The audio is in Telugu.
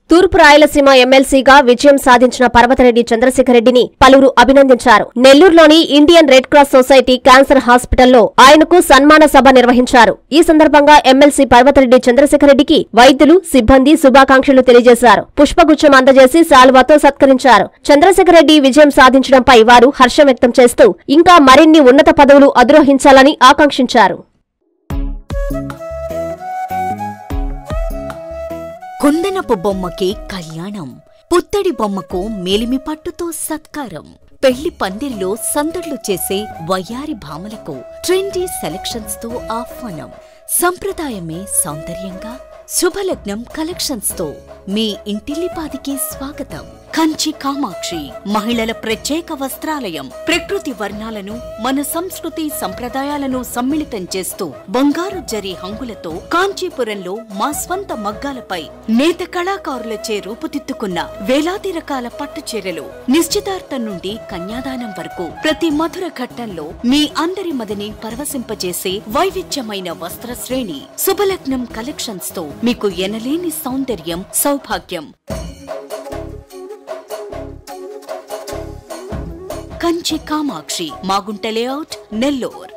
తూర్పు రాయలసీమ ఎమ్మెల్సీగా విజయం సాధించిన పర్వతరెడ్డి చంద్రశేఖరరెడ్డిని పలువురు అభినందించారు నెల్లూరులోని Indian red cross society cancer హాస్పిటల్లో ఆయనకు సన్మాన సభ నిర్వహించారు ఈ సందర్భంగా ఎమ్మెల్సీ పర్వతరెడ్డి చంద్రశేఖరరెడ్డికి వైద్యులు సిబ్బంది శుభాకాంక్షలు తెలియజేశారు పుష్పగుచ్చం అందజేసి శాలువాతో సత్కరించారు చంద్రశేఖరరెడ్డి విజయం సాధించడంపై వారు హర్షం వ్యక్తం చేస్తూ ఇంకా మరిన్ని ఉన్నత పదవులు అధిరోహించాలని ఆకాంక్షించారు కుందనపు బొమ్మకి కళ్యాణం పుత్తడి బొమ్మకు మేలిమి పట్టుతో సత్కారం పెళ్లి పందిరిలో సందడ్లు చేసే వయ్యారి భామలకు ట్రెండీ సెలక్షన్స్ తో ఆహ్వానం సంప్రదాయమే సౌందర్యంగా శుభలగ్నం కలెక్షన్స్ తో మీ ఇంటిల్లిపాదికి స్వాగతం కంచి కామాక్షి మహిళల ప్రత్యేక వస్త్రాలయం ప్రకృతి వర్ణాలను మన సంస్కృతి సంప్రదాయాలను సమ్మిళితం చేస్తూ బంగారు జరి హంగులతో కాంచీపురంలో మా స్వంత మగ్గాలపై నేత కళాకారులచే రూపుదిద్దుకున్న వేలాది రకాల పట్టు చీరలు నిశ్చితార్థం నుండి కన్యాదానం వరకు ప్రతి మధుర ఘట్టంలో మీ అందరి మదిని పరవశింపజేసే వైవిధ్యమైన వస్త్ర శ్రేణి శుభలగ్నం కలెక్షన్స్ తో మీకు ఎనలేని సౌందర్యం సౌభాగ్యం కంచి కామాక్షి మాగుంట లేఅవుట్ నెల్లూర్